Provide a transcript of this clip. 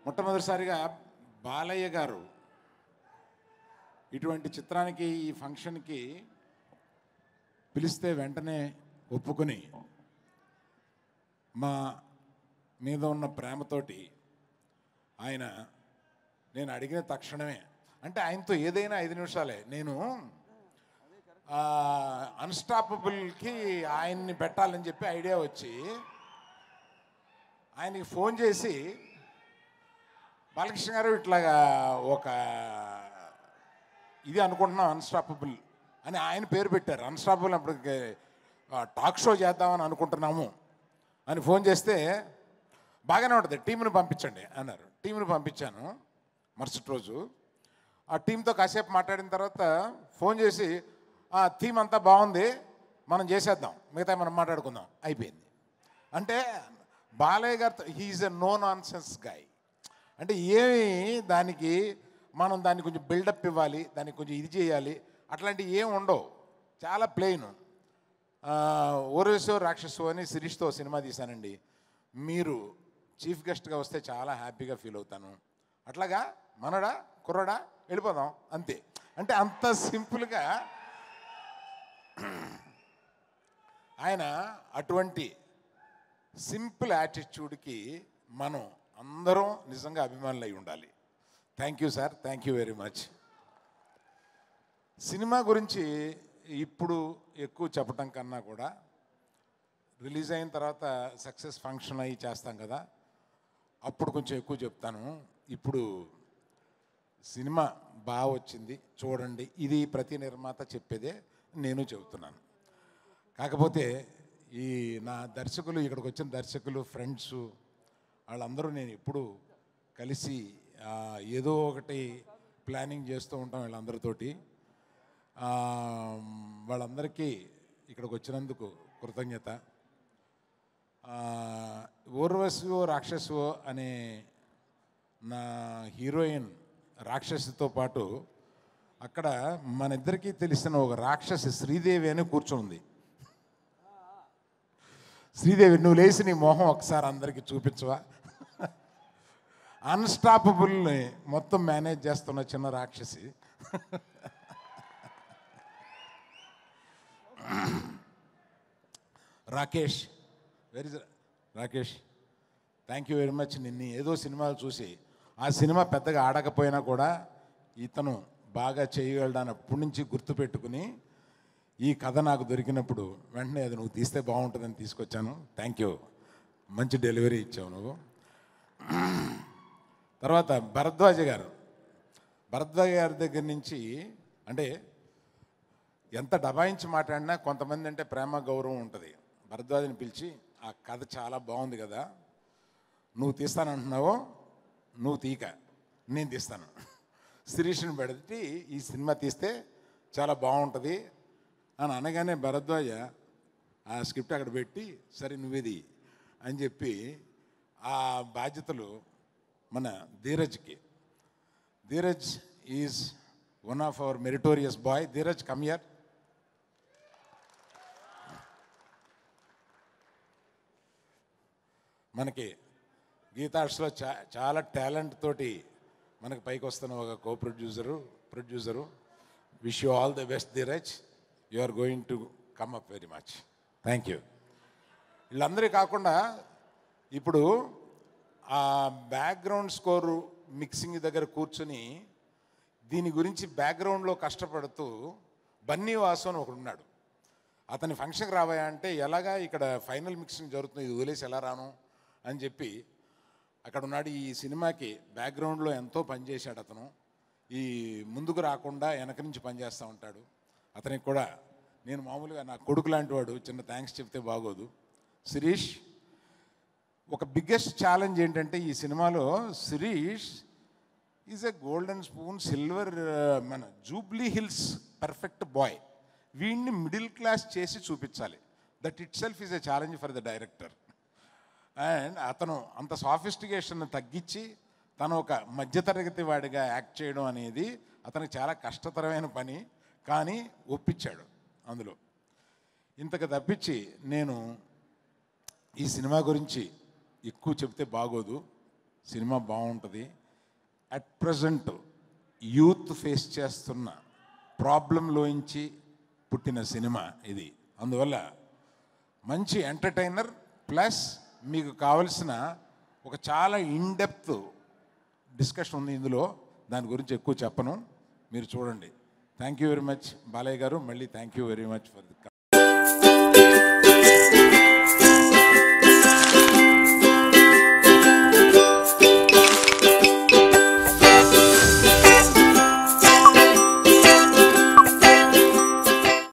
మొట్టమొదటిసారిగా బాలయ్య గారు ఇటువంటి చిత్రానికి ఈ ఫంక్షన్కి పిలిస్తే వెంటనే ఒప్పుకొని మా మీద ఉన్న ప్రేమతోటి ఆయన నేను అడిగిన తక్షణమే అంటే ఆయనతో ఏదైనా ఐదు నిమిషాలే నేను అన్స్టాపబుల్కి ఆయన్ని పెట్టాలని చెప్పి ఐడియా వచ్చి ఆయనకి ఫోన్ చేసి బాలకృష్ణ గారు ఇట్లాగా ఒక ఇది అనుకుంటున్నాం అన్స్టాపబుల్ అని ఆయన పేరు పెట్టారు అన్స్టాపబుల్ అప్పటికి టాక్ షో చేద్దామని అనుకుంటున్నాము అని ఫోన్ చేస్తే బాగానే ఉంటుంది టీంని పంపించండి అన్నారు టీంని పంపించాను మరుసటి రోజు ఆ టీంతో కాసేపు మాట్లాడిన తర్వాత ఫోన్ చేసి ఆ థీమ్ అంతా బాగుంది మనం చేసేద్దాం మిగతా మనం మాట్లాడుకుందాం అయిపోయింది అంటే బాలయ్య గారితో he's a no nonsense guy అంటే ఏమి దానికి మనం దాన్ని కొంచెం బిల్డప్ ఇవ్వాలి దానికి కొంచెం ఇది చేయాలి అట్లాంటివి ఏం ఉండవు చాలా ప్లెయిన్ ఓరేసో రాక్షసు అని సిరీష్తో సినిమా తీశానండి మీరు చీఫ్ గెస్ట్గా వస్తే చాలా హ్యాపీగా ఫీల్ అవుతాను అట్లాగా మనడా కుర్రడా వెళ్ళిపోదాం అంతే అంటే అంత సింపుల్గా ఆయన అటువంటి సింపుల్ యాటిట్యూడ్కి మనం అందరం నిజంగా అభిమానులు అయి ఉండాలి thank you sir thank you very much cinema గురించి ఇప్పుడు ఎక్కువ చెప్పటం కన్నా కూడా రిలీజ్ అయిన తర్వాత సక్సెస్ ఫంక్షన్ అయ్యి చేస్తాం కదా అప్పుడు కొంచెం ఎక్కువ చెప్తాను ఇప్పుడు సినిమా బాగా వచ్చింది చూడండి ఇది ప్రతి నిర్మాత చెప్పేదే నేను చెబుతున్నాను కాకపోతే ఈ నా దర్శకులు ఇక్కడికి వచ్చిన దర్శకులు ఫ్రెండ్స్ వాళ్ళందరూ నేను ఎప్పుడు కలిసి ఆ, ఏదో ఒకటి ప్లానింగ్ చేస్తూ ఉంటాం వీళ్ళందరితోటి ఆ, వాళ్ళందరికీ ఇక్కడికి వచ్చినందుకు కృతజ్ఞత ఆ, ఊర్వశివో రాక్షసో అనే నా హీరోయిన్ రాక్షసితో పాటు అక్కడ మన ఇద్దరికీ తెలిసిన ఒక రాక్షసి శ్రీదేవి అని కూర్చుంది శ్రీదేవి నువ్వు లేచి నీ మొహం ఒకసారి అందరికీ చూపించవా అన్స్టాపబుల్ని మొత్తం మేనేజ్ చేస్తున్న చిన్న రాక్షసి Rakesh very Rakesh thank you very much నిన్ను ఏదో సినిమాలు చూసి ఆ సినిమా పెద్దగా ఆడకపోయినా కూడా ఇతను బాగా చేయగలడని అప్పటి నుంచి గుర్తుపెట్టుకుని ఈ కథ నాకు దొరికినప్పుడు వెంటనే అది నువ్వు తీస్తే బాగుంటుందని తీసుకొచ్చాను థ్యాంక్ యూ మంచి డెలివరీ ఇచ్చావు నువ్వు తర్వాత భరద్వాజ గారు భరద్వాజ గారి దగ్గర నుంచి అంటే ఎంత డబాయించి మాట్లాడినా కొంతమంది అంటే ప్రేమ గౌరవం ఉంటుంది భరద్వాజని పిలిచి ఆ కథ చాలా బాగుంది కదా నువ్వు తీస్తానంటున్నావో నువ్వు తీక నేను తీస్తాను శిరీష్ని పెడితే ఈ సినిమా తీస్తే చాలా బాగుంటుంది అని అనగానే భరద్వాజ ఆ స్క్రిప్ట్ అక్కడ పెట్టి సరే నువ్వేది అని చెప్పి ఆ బాధ్యతలు మన ధీరజ్కి Dheeraj is one of our meritorious boy Dheeraj come here మనకి గీతార్ట్స్లో చా చాలా టాలెంట్ తోటి మనకి పైకి వస్తున్న ఒక co producer producer wish you all the best Dheeraj you are going to come up very much thank you వీళ్ళందరూ కాకుండా ఇప్పుడు ఆ బ్యాక్గ్రౌండ్ స్కోరు మిక్సింగ్ దగ్గర కూర్చుని దీని గురించి బ్యాక్గ్రౌండ్లో కష్టపడుతూ బన్నీ వాసు అని ఒకడు ఉన్నాడు అతని ఫంక్షన్కి రావా అంటే ఎలాగా ఇక్కడ ఫైనల్ మిక్సింగ్ జరుగుతుంది ఇది వదిలేసి ఎలా రాను అని చెప్పి అక్కడ ఉన్నాడు ఈ సినిమాకి బ్యాక్గ్రౌండ్లో ఎంతో పనిచేశాడు అతను ఈ ముందుకు రాకుండా వెనక నుంచి పనిచేస్తూ ఉంటాడు అతనికి కూడా నేను మామూలుగా నా కొడుకు లాంటి వాడు చిన్న థ్యాంక్స్ చెప్తే బాగోదు శిరీష్ ఒక బిగ్గెస్ట్ ఛాలెంజ్ ఏంటంటే ఈ సినిమాలో Sirish is a golden spoon silver మన జూబ్లీ హిల్స్ పర్ఫెక్ట్ బాయ్ వీడిని మిడిల్ క్లాస్ చేసి చూపించాలి that itself is a challenge for the director and అతను అంత సాఫిస్టికేషన్ తగ్గించి తను ఒక మధ్యతరగతి వాడిగా యాక్ట్ చేయడం అనేది అతనికి చాలా కష్టతరమైన పని కానీ ఒప్పించాడు అందులో ఇంతకు తప్పించి నేను ఈ సినిమా గురించి ఎక్కువ చెప్తే బాగోదు సినిమా బాగుంటుంది అట్ ప్రజెంట్ యూత్ ఫేస్ చేస్తున్న ప్రాబ్లంలోంచి పుట్టిన సినిమా ఇది అందువల్ల మంచి ఎంటర్టైనర్ ప్లస్ మీకు కావలసిన ఒక చాలా ఇన్డెప్త్ డిస్కషన్ ఉంది ఇందులో దాని గురించి ఎక్కువ చెప్పను మీరు చూడండి thank you very much Balayya garu మళ్ళీ thank you very much for the